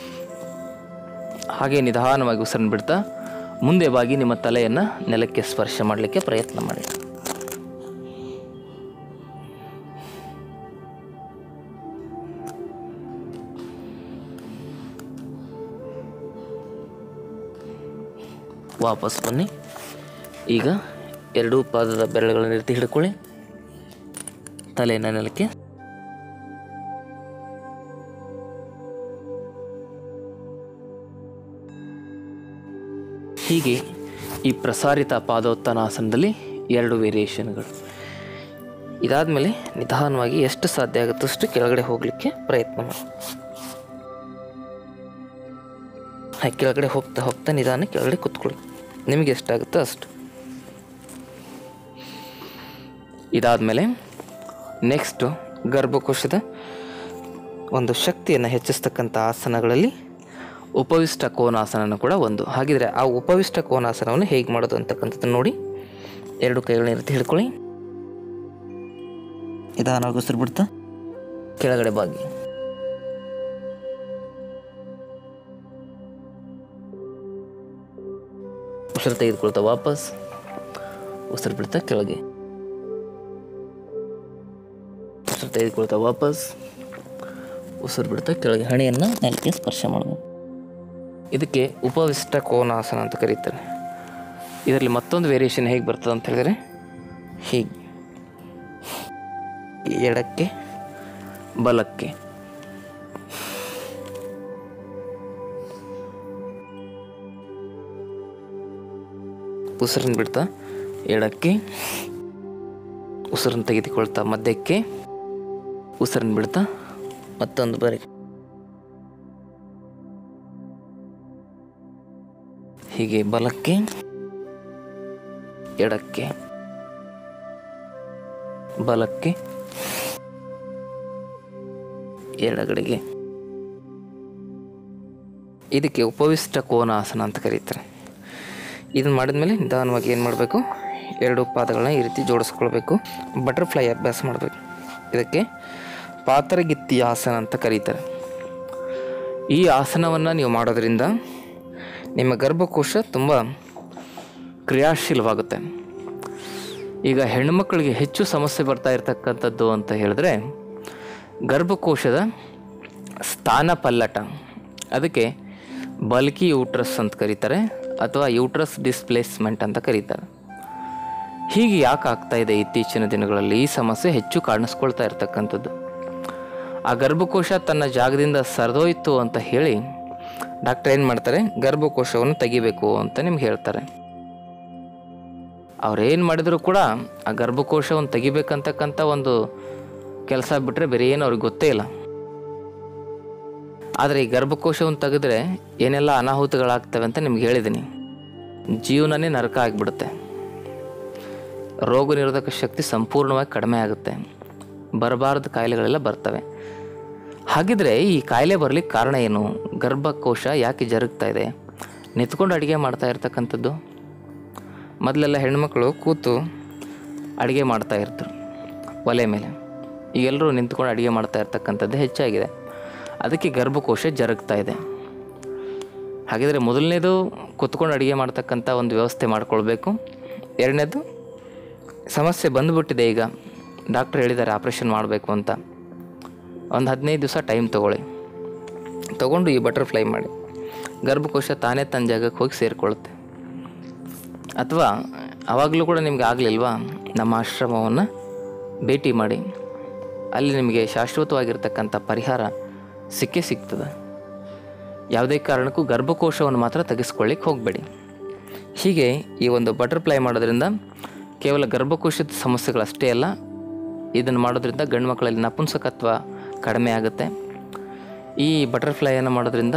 ಹಾಗೆ ನಿಧಾನವಾಗಿ ಉಸಿರನ್ನು ಬಿಡ್ತಾ ಮುಂದೆ ಬಾಗಿ ನಿಮ್ಮ ತಲೆಯನ್ನು ನೆಲಕ್ಕೆ ಸ್ಪರ್ಶ ಮಾಡಲಿಕ್ಕೆ ಪ್ರಯತ್ನ ಮಾಡಿ ವಾಪಸ್ ಬನ್ನಿ ಈಗ ಎರಡೂ ಪಾದದ ಬೆರಳುಗಳನ್ನು ಎತ್ತಿ ಹಿಡ್ಕೊಳ್ಳಿ ತಲೆಯನ್ನು ನೆಲಕ್ಕೆ ಹೀಗೆ ಈ ಪ್ರಸಾರಿತ ಪಾದೋತ್ತನಾಸನದಲ್ಲಿ ಎರಡು ವೇರಿಯೇಷನ್ಗಳು ಇದಾದಮೇಲೆ ನಿಧಾನವಾಗಿ ಎಷ್ಟು ಸಾಧ್ಯ ಆಗುತ್ತೋ ಅಷ್ಟು ಕೆಳಗಡೆ ಹೋಗಲಿಕ್ಕೆ ಪ್ರಯತ್ನ ಮಾಡಿ ಹಾಗೆ ಕೆಳಗಡೆ ಹೋಗ್ತಾ ಹೋಗ್ತಾ ನಿಧಾನ ಕೆಳಗಡೆ ಕೂತ್ಕೊಳ್ಳಿ ನಿಮಗೆ ಎಷ್ಟಾಗುತ್ತೋ ಅಷ್ಟು ಇದಾದಮೇಲೆ ನೆಕ್ಸ್ಟು ಗರ್ಭಕೋಶದ ಒಂದು ಶಕ್ತಿಯನ್ನು ಹೆಚ್ಚಿಸ್ತಕ್ಕಂಥ ಆಸನಗಳಲ್ಲಿ ಉಪವಿಷ್ಟ ಕೋನಾಸನ ಕೂಡ ಒಂದು ಹಾಗಿದ್ರೆ ಆ ಉಪವಿಷ್ಟ ಕೋನಾಸನವನ್ನು ಹೇಗೆ ಮಾಡೋದು ಅಂತಕ್ಕಂಥದ್ದು ನೋಡಿ ಎರಡು ಕೈಗಳನ್ನ ಇರ್ತಿ ಹಿಡ್ಕೊಳ್ಳಿ ನಿಧಾನವಾಗಿ ಉಸಿರು ಬಿಡ್ತಾ ಕೆಳಗಡೆ ಬಾಗಿ ಉಸಿರು ತೆಗೆದುಕೊಳ್ತಾ ವಾಪಸ್ ಉಸಿರು ಬಿಡ್ತಾ ಕೆಳಗೆ ಉಸಿರು ತೆಗೆದುಕೊಳ್ತಾ ವಾಪಸ್ ಉಸಿರು ಬಿಡ್ತಾ ಕೆಳಗೆ ಹಣೆಯನ್ನು ನೆಲಕ್ಕೆ ಸ್ಪರ್ಶ ಮಾಡಬೇಕು ಇದಕ್ಕೆ ಉಪವಿಷ್ಟ ಕೋನಾಸನ ಅಂತ ಕರೀತಾರೆ ಇದರಲ್ಲಿ ಮತ್ತೊಂದು ವೇರಿಯೇಷನ್ ಹೇಗೆ ಬರ್ತದೆ ಅಂತ ಹೇಳಿದರೆ ಹೀಗೆ ಎಡಕ್ಕೆ ಬಲಕ್ಕೆ ಉಸಿರನ್ನು ಬಿಡ್ತಾ ಎಡಕ್ಕೆ ಉಸಿರನ್ನು ತೆಗೆದುಕೊಳ್ತಾ ಮಧ್ಯಕ್ಕೆ ಉಸಿರನ್ನು ಬಿಡ್ತಾ ಮತ್ತೊಂದು ಬಾರಿ ಹೀಗೆ ಬಲಕ್ಕೆ ಎಡಕ್ಕೆ ಬಲಕ್ಕೆ ಎಡಗಡೆಗೆ ಇದಕ್ಕೆ ಉಪವಿಷ್ಟ ಕೋನಾಸನ ಅಂತ ಕರೀತಾರೆ ಇದನ್ನು ಮಾಡಿದ್ಮೇಲೆ ನಿಧಾನವಾಗಿ ಏನು ಮಾಡಬೇಕು ಎರಡು ಪಾದಗಳನ್ನ ಈ ರೀತಿ ಜೋಡಿಸ್ಕೊಳ್ಬೇಕು ಬಟರ್ಫ್ಲೈ ಅಭ್ಯಾಸ ಮಾಡಬೇಕು ಇದಕ್ಕೆ ಪಾತ್ರಗಿತ್ತಿ ಆಸನ ಅಂತ ಕರೀತಾರೆ ಈ ಆಸನವನ್ನು ನೀವು ಮಾಡೋದ್ರಿಂದ ನಿಮ್ಮ ಗರ್ಭಕೋಶ ತುಂಬ ಕ್ರಿಯಾಶೀಲವಾಗುತ್ತೆ ಈಗ ಹೆಣ್ಣುಮಕ್ಕಳಿಗೆ ಹೆಚ್ಚು ಸಮಸ್ಯೆ ಬರ್ತಾ ಇರತಕ್ಕಂಥದ್ದು ಅಂತ ಹೇಳಿದ್ರೆ ಗರ್ಭಕೋಶದ ಸ್ಥಾನ ಪಲ್ಲಟ ಅದಕ್ಕೆ ಬಲ್ಕಿ ಯೂಟ್ರಸ್ ಅಂತ ಕರೀತಾರೆ ಅಥವಾ ಯೂಟ್ರಸ್ ಡಿಸ್ಪ್ಲೇಸ್ಮೆಂಟ್ ಅಂತ ಕರೀತಾರೆ ಹೀಗೆ ಯಾಕೆ ಆಗ್ತಾ ಇದೆ ಇತ್ತೀಚಿನ ದಿನಗಳಲ್ಲಿ ಈ ಸಮಸ್ಯೆ ಹೆಚ್ಚು ಕಾಣಿಸ್ಕೊಳ್ತಾ ಇರತಕ್ಕಂಥದ್ದು ಆ ಗರ್ಭಕೋಶ ತನ್ನ ಜಾಗದಿಂದ ಸರಿದೋಯ್ತು ಅಂತ ಹೇಳಿ ಡಾಕ್ಟರ್ ಏನು ಮಾಡ್ತಾರೆ ಗರ್ಭಕೋಶವನ್ನು ತೆಗಿಬೇಕು ಅಂತ ನಿಮ್ಗೆ ಹೇಳ್ತಾರೆ ಅವ್ರೇನು ಮಾಡಿದ್ರು ಕೂಡ ಆ ಗರ್ಭಕೋಶವನ್ನು ತೆಗಿಬೇಕಂತಕ್ಕಂಥ ಒಂದು ಕೆಲಸ ಬಿಟ್ಟರೆ ಬೇರೆ ಏನು ಅವ್ರಿಗೆ ಗೊತ್ತೇ ಇಲ್ಲ ಆದರೆ ಈ ಗರ್ಭಕೋಶವನ್ನು ತೆಗೆದ್ರೆ ಏನೆಲ್ಲ ಅನಾಹುತಗಳಾಗ್ತವೆ ಅಂತ ನಿಮ್ಗೆ ಹೇಳಿದ್ದೀನಿ ಜೀವನನೇ ನರಕ ಆಗಿಬಿಡುತ್ತೆ ರೋಗ ನಿರೋಧಕ ಶಕ್ತಿ ಸಂಪೂರ್ಣವಾಗಿ ಕಡಿಮೆ ಆಗುತ್ತೆ ಬರಬಾರದ ಕಾಯಿಲೆಗಳೆಲ್ಲ ಬರ್ತವೆ ಹಾಗಿದ್ರೆ ಈ ಕಾಯಿಲೆ ಬರಲಿಕ್ಕೆ ಕಾರಣ ಏನು ಗರ್ಭಕೋಶ ಯಾಕೆ ಜರುಗ್ತಾ ಇದೆ ನಿಂತ್ಕೊಂಡು ಅಡುಗೆ ಮಾಡ್ತಾ ಇರ್ತಕ್ಕಂಥದ್ದು ಮೊದಲೆಲ್ಲ ಹೆಣ್ಮಕ್ಳು ಕೂತು ಅಡುಗೆ ಮಾಡ್ತಾ ಇರ್ತರು ಒಲೆ ಮೇಲೆ ಈಗೆಲ್ಲರೂ ನಿಂತ್ಕೊಂಡು ಅಡುಗೆ ಮಾಡ್ತಾ ಇರ್ತಕ್ಕಂಥದ್ದು ಹೆಚ್ಚಾಗಿದೆ ಅದಕ್ಕೆ ಗರ್ಭಕೋಶ ಜರುಗ್ತಾ ಇದೆ ಹಾಗಿದ್ರೆ ಮೊದಲನೇದು ಕುತ್ಕೊಂಡು ಅಡುಗೆ ಮಾಡ್ತಕ್ಕಂಥ ಒಂದು ವ್ಯವಸ್ಥೆ ಮಾಡ್ಕೊಳ್ಬೇಕು ಎರಡನೇದು ಸಮಸ್ಯೆ ಬಂದುಬಿಟ್ಟಿದೆ ಈಗ ಡಾಕ್ಟ್ರ್ ಹೇಳಿದ್ದಾರೆ ಆಪ್ರೇಷನ್ ಮಾಡಬೇಕು ಅಂತ ಒಂದು ಹದಿನೈದು ದಿವಸ ಟೈಮ್ ತೊಗೊಳ್ಳಿ ತೊಗೊಂಡು ಈ ಬಟರ್ಫ್ಲೈ ಮಾಡಿ ಗರ್ಭಕೋಶ ತಾನೇ ತನ್ನ ಜಾಗಕ್ಕೆ ಹೋಗಿ ಸೇರಿಕೊಳ್ಳುತ್ತೆ ಅಥವಾ ಆವಾಗಲೂ ಕೂಡ ನಿಮಗೆ ಆಗಲಿಲ್ವಾ ನಮ್ಮ ಆಶ್ರಮವನ್ನು ಭೇಟಿ ಮಾಡಿ ಅಲ್ಲಿ ನಿಮಗೆ ಶಾಶ್ವತವಾಗಿರ್ತಕ್ಕಂಥ ಪರಿಹಾರ ಸಿಕ್ಕೇ ಸಿಗ್ತದೆ ಯಾವುದೇ ಕಾರಣಕ್ಕೂ ಗರ್ಭಕೋಶವನ್ನು ಮಾತ್ರ ತೆಗೆಸ್ಕೊಳ್ಳಿಕ್ಕೆ ಹೋಗಬೇಡಿ ಹೀಗೆ ಈ ಒಂದು ಬಟರ್ಫ್ಲೈ ಮಾಡೋದ್ರಿಂದ ಕೇವಲ ಗರ್ಭಕೋಶದ ಸಮಸ್ಯೆಗಳಷ್ಟೇ ಅಲ್ಲ ಇದನ್ನು ಮಾಡೋದ್ರಿಂದ ಗಂಡು ಮಕ್ಕಳಲ್ಲಿ ನಪುಂಸಕತ್ವ ಕಡಿಮೆ ಆಗುತ್ತೆ ಈ ಬಟರ್ಫ್ಲೈಯನ್ನು ಮಾಡೋದ್ರಿಂದ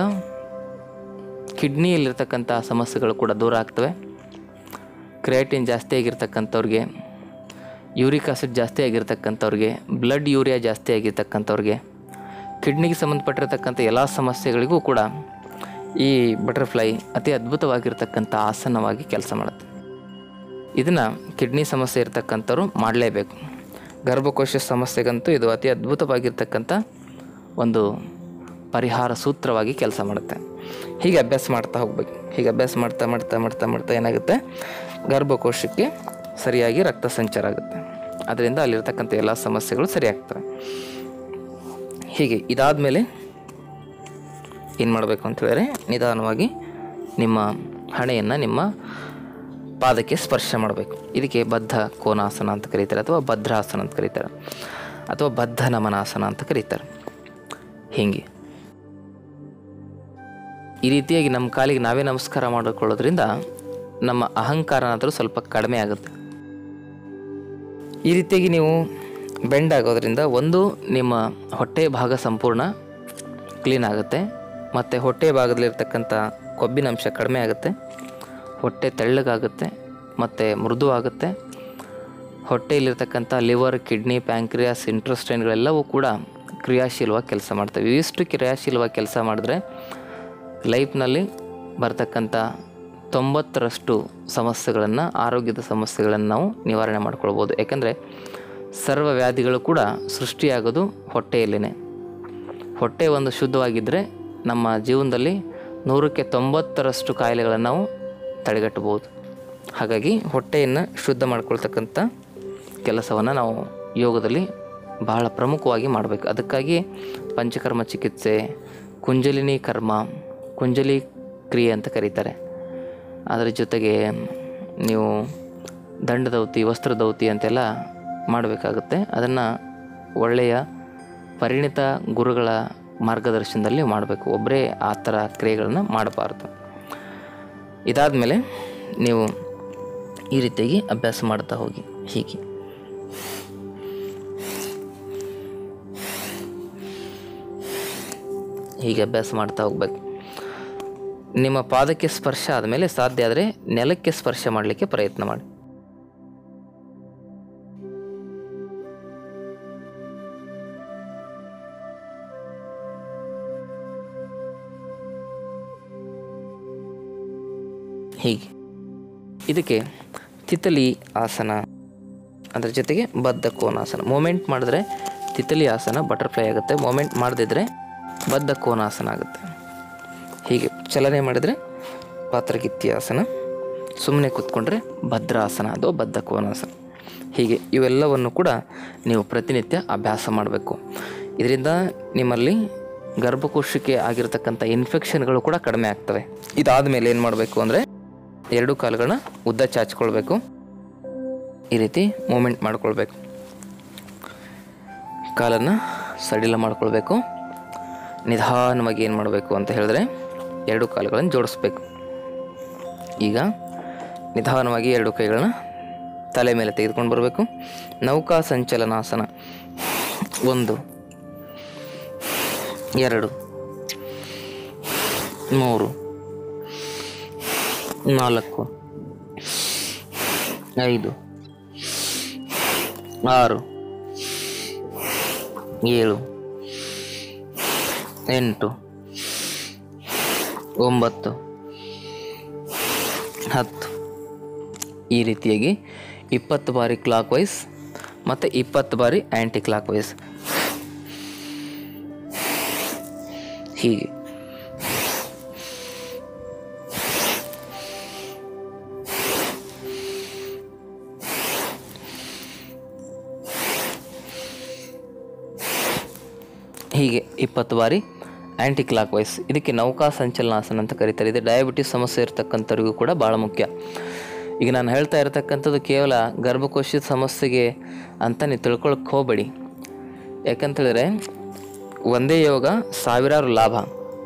ಕಿಡ್ನಿಯಲ್ಲಿರ್ತಕ್ಕಂಥ ಸಮಸ್ಯೆಗಳು ಕೂಡ ದೂರ ಆಗ್ತವೆ ಕ್ರಿಯಾಟಿನ್ ಜಾಸ್ತಿ ಆಗಿರ್ತಕ್ಕಂಥವ್ರಿಗೆ ಯೂರಿಕ್ ಆಸಿಡ್ ಜಾಸ್ತಿ ಆಗಿರ್ತಕ್ಕಂಥವ್ರಿಗೆ ಬ್ಲಡ್ ಯೂರಿಯಾ ಜಾಸ್ತಿ ಆಗಿರ್ತಕ್ಕಂಥವ್ರಿಗೆ ಕಿಡ್ನಿಗೆ ಸಂಬಂಧಪಟ್ಟಿರ್ತಕ್ಕಂಥ ಎಲ್ಲ ಸಮಸ್ಯೆಗಳಿಗೂ ಕೂಡ ಈ ಬಟರ್ಫ್ಲೈ ಅತಿ ಅದ್ಭುತವಾಗಿರ್ತಕ್ಕಂಥ ಆಸನವಾಗಿ ಕೆಲಸ ಮಾಡುತ್ತೆ ಇದನ್ನು ಕಿಡ್ನಿ ಸಮಸ್ಯೆ ಇರ್ತಕ್ಕಂಥವ್ರು ಮಾಡಲೇಬೇಕು ಗರ್ಭಕೋಶ ಸಮಸ್ಯೆಗಂತೂ ಇದು ಅತಿ ಅದ್ಭುತವಾಗಿರ್ತಕ್ಕಂಥ ಒಂದು ಪರಿಹಾರ ಸೂತ್ರವಾಗಿ ಕೆಲಸ ಮಾಡುತ್ತೆ ಹೀಗೆ ಅಭ್ಯಾಸ ಮಾಡ್ತಾ ಹೋಗ್ಬೇಕು ಹೀಗೆ ಅಭ್ಯಾಸ ಮಾಡ್ತಾ ಮಾಡ್ತಾ ಮಾಡ್ತಾ ಮಾಡ್ತಾ ಏನಾಗುತ್ತೆ ಗರ್ಭಕೋಶಕ್ಕೆ ಸರಿಯಾಗಿ ರಕ್ತ ಸಂಚಾರ ಆಗುತ್ತೆ ಅದರಿಂದ ಅಲ್ಲಿರ್ತಕ್ಕಂಥ ಎಲ್ಲ ಸಮಸ್ಯೆಗಳು ಸರಿಯಾಗ್ತವೆ ಹೀಗೆ ಇದಾದಮೇಲೆ ಏನು ಮಾಡಬೇಕು ಅಂತ ಹೇಳಿದ್ರೆ ನಿಧಾನವಾಗಿ ನಿಮ್ಮ ಹಣೆಯನ್ನು ನಿಮ್ಮ ಪಾದಕ್ಕೆ ಸ್ಪರ್ಶ ಮಾಡಬೇಕು ಇದಕ್ಕೆ ಬದ್ಧ ಕೋನಾಸನ ಅಂತ ಕರೀತಾರೆ ಅಥವಾ ಭದ್ರಾಸನ ಅಂತ ಕರೀತಾರೆ ಅಥವಾ ಬದ್ಧ ನಮನಾಸನ ಅಂತ ಕರೀತಾರೆ ಹೀಗೆ ಈ ರೀತಿಯಾಗಿ ನಮ್ಮ ಕಾಲಿಗೆ ನಾವೇ ನಮಸ್ಕಾರ ಮಾಡಿಕೊಳ್ಳೋದ್ರಿಂದ ನಮ್ಮ ಅಹಂಕಾರನಾದರೂ ಸ್ವಲ್ಪ ಕಡಿಮೆ ಆಗುತ್ತೆ ಈ ರೀತಿಯಾಗಿ ನೀವು ಬೆಂಡ್ ಆಗೋದ್ರಿಂದ ಒಂದು ನಿಮ್ಮ ಹೊಟ್ಟೆ ಭಾಗ ಸಂಪೂರ್ಣ ಕ್ಲೀನ್ ಆಗುತ್ತೆ ಮತ್ತು ಹೊಟ್ಟೆ ಭಾಗದಲ್ಲಿರ್ತಕ್ಕಂಥ ಕೊಬ್ಬಿನ ಅಂಶ ಕಡಿಮೆ ಆಗುತ್ತೆ ಹೊಟ್ಟೆ ತೆಳ್ಳಗಾಗುತ್ತೆ ಮತ್ತು ಮೃದು ಆಗುತ್ತೆ ಹೊಟ್ಟೆಯಲ್ಲಿರ್ತಕ್ಕಂಥ ಲಿವರ್ ಕಿಡ್ನಿ ಪ್ಯಾಂಕ್ರಿಯಾಸ್ ಇಂಟ್ರೆಸ್ಟೈನ್ಗಳೆಲ್ಲವೂ ಕೂಡ ಕ್ರಿಯಾಶೀಲವಾಗಿ ಕೆಲಸ ಮಾಡ್ತವೆ ಇವಿಷ್ಟು ಕ್ರಿಯಾಶೀಲವಾಗಿ ಕೆಲಸ ಮಾಡಿದ್ರೆ ಲೈಫ್ನಲ್ಲಿ ಬರ್ತಕ್ಕಂಥ ತೊಂಬತ್ತರಷ್ಟು ಸಮಸ್ಯೆಗಳನ್ನು ಆರೋಗ್ಯದ ಸಮಸ್ಯೆಗಳನ್ನು ನಾವು ನಿವಾರಣೆ ಮಾಡ್ಕೊಳ್ಬೋದು ಯಾಕಂದರೆ ಸರ್ವ ವ್ಯಾಧಿಗಳು ಕೂಡ ಸೃಷ್ಟಿಯಾಗೋದು ಹೊಟ್ಟೆಯಲ್ಲಿನೇ ಹೊಟ್ಟೆ ಒಂದು ಶುದ್ಧವಾಗಿದ್ದರೆ ನಮ್ಮ ಜೀವನದಲ್ಲಿ ನೂರಕ್ಕೆ ತೊಂಬತ್ತರಷ್ಟು ಕಾಯಿಲೆಗಳನ್ನು ನಾವು ತಡೆಗಟ್ಟಬಹುದು ಹಾಗಾಗಿ ಹೊಟ್ಟೆಯನ್ನು ಶುದ್ಧ ಮಾಡ್ಕೊಳ್ತಕ್ಕಂಥ ಕೆಲಸವನ್ನು ನಾವು ಯೋಗದಲ್ಲಿ ಬಹಳ ಪ್ರಮುಖವಾಗಿ ಮಾಡಬೇಕು ಅದಕ್ಕಾಗಿ ಪಂಚಕರ್ಮ ಚಿಕಿತ್ಸೆ ಕುಂಜಲಿನಿ ಕರ್ಮ ಕುಂಜಲಿ ಕ್ರಿಯೆ ಅಂತ ಕರೀತಾರೆ ಅದರ ಜೊತೆಗೆ ನೀವು ದಂಡದೌತಿ ವಸ್ತ್ರದೌತಿ ಅಂತೆಲ್ಲ ಮಾಡಬೇಕಾಗುತ್ತೆ ಅದನ್ನು ಒಳ್ಳೆಯ ಪರಿಣಿತ ಗುರುಗಳ ಮಾರ್ಗದರ್ಶನದಲ್ಲಿ ಮಾಡಬೇಕು ಒಬ್ಬರೇ ಆ ಥರ ಕ್ರಿಯೆಗಳನ್ನು ಮಾಡಬಾರ್ದು ಇದಾದಮೇಲೆ ನೀವು ಈ ರೀತಿಯಾಗಿ ಅಭ್ಯಾಸ ಮಾಡ್ತಾ ಹೋಗಿ ಹೀಗೆ ಹೀಗೆ ಅಭ್ಯಾಸ ಮಾಡ್ತಾ ಹೋಗ್ಬೇಕು ನಿಮ್ಮ ಪಾದಕ್ಕೆ ಸ್ಪರ್ಶ ಆದಮೇಲೆ ಸಾಧ್ಯ ಆದರೆ ನೆಲಕ್ಕೆ ಸ್ಪರ್ಶ ಮಾಡಲಿಕ್ಕೆ ಪ್ರಯತ್ನ ಮಾಡಿ ಹೀಗೆ ಇದಕ್ಕೆ ತಿತಲಿ ಆಸನ ಅದರ ಜೊತೆಗೆ ಬದ್ಧ ಕೋನಾಸನ ಮೂಮೆಂಟ್ ಮಾಡಿದ್ರೆ ತಿತಲಿ ಆಸನ ಬಟರ್ಫ್ಲೈ ಆಗುತ್ತೆ ಮೂಮೆಂಟ್ ಮಾಡದಿದ್ರೆ ಬದ್ಧ ಕೋನಾಸನ ಆಗುತ್ತೆ ಹೀಗೆ ಚಲನೆ ಮಾಡಿದರೆ ಪಾತ್ರಗಿತ್ತಿ ಆಸನ ಸುಮ್ಮನೆ ಕೂತ್ಕೊಂಡ್ರೆ ಭದ್ರಾಸನ ಅದು ಬದ್ಧ ಕೋನಾಸನ ಹೀಗೆ ಇವೆಲ್ಲವನ್ನು ಕೂಡ ನೀವು ಪ್ರತಿನಿತ್ಯ ಅಭ್ಯಾಸ ಮಾಡಬೇಕು ಇದರಿಂದ ನಿಮ್ಮಲ್ಲಿ ಗರ್ಭಕೋಶಕ್ಕೆ ಆಗಿರ್ತಕ್ಕಂಥ ಇನ್ಫೆಕ್ಷನ್ಗಳು ಕೂಡ ಕಡಿಮೆ ಆಗ್ತವೆ ಇದಾದ ಮೇಲೆ ಏನು ಮಾಡಬೇಕು ಅಂದರೆ ಎರಡು ಕಾಲುಗಳನ್ನ ಉದ್ದ ಚಾಚ್ಕೊಳ್ಬೇಕು ಈ ರೀತಿ ಮೂಮೆಂಟ್ ಮಾಡ್ಕೊಳ್ಬೇಕು ಕಾಲನ್ನು ಸಡಿಲ ಮಾಡ್ಕೊಳ್ಬೇಕು ನಿಧಾನವಾಗಿ ಏನು ಮಾಡಬೇಕು ಅಂತ ಹೇಳಿದ್ರೆ ಎರಡು ಕಾಲುಗಳನ್ನು ಜೋಡಿಸ್ಬೇಕು ಈಗ ನಿಧಾನವಾಗಿ ಎರಡು ಕೈಗಳನ್ನ ತಲೆ ಮೇಲೆ ತೆಗೆದುಕೊಂಡು ಬರಬೇಕು ನೌಕಾ ಸಂಚಲನಾಸನ ಒಂದು ಎರಡು ಮೂರು ನಾಲ್ಕು ಐದು ಆರು ಏಳು ಎಂಟು ಒಂಬತ್ತು ಹತ್ತು ಈ ರೀತಿಯಾಗಿ ಇಪ್ಪತ್ತು ಬಾರಿ ಕ್ಲಾಕ್ ವೈಸ್ ಮತ್ತು ಇಪ್ಪತ್ತು ಬಾರಿ ಆ್ಯಂಟಿ ಕ್ಲಾಕ್ ವೈಸ್ ಹೀಗೆ ಹೀಗೆ ಇಪ್ಪತ್ತು ಬಾರಿ ಆ್ಯಂಟಿ ಕ್ಲಾಕ್ ವೈಸ್ ಇದಕ್ಕೆ ನೌಕಾ ಸಂಚಲನಾಸನ ಅಂತ ಕರೀತಾರೆ ಇದು ಡಯಾಬಿಟಿಸ್ ಸಮಸ್ಯೆ ಇರತಕ್ಕಂಥವ್ರಿಗೂ ಕೂಡ ಭಾಳ ಮುಖ್ಯ ಈಗ ನಾನು ಹೇಳ್ತಾ ಇರತಕ್ಕಂಥದ್ದು ಕೇವಲ ಗರ್ಭಕೋಶದ ಸಮಸ್ಯೆಗೆ ಅಂತ ನೀವು ತಿಳ್ಕೊಳಕ್ಕೆ ಹೋಗಬೇಡಿ ಯಾಕಂತೇಳಿದ್ರೆ ಒಂದೇ ಯೋಗ ಸಾವಿರಾರು ಲಾಭ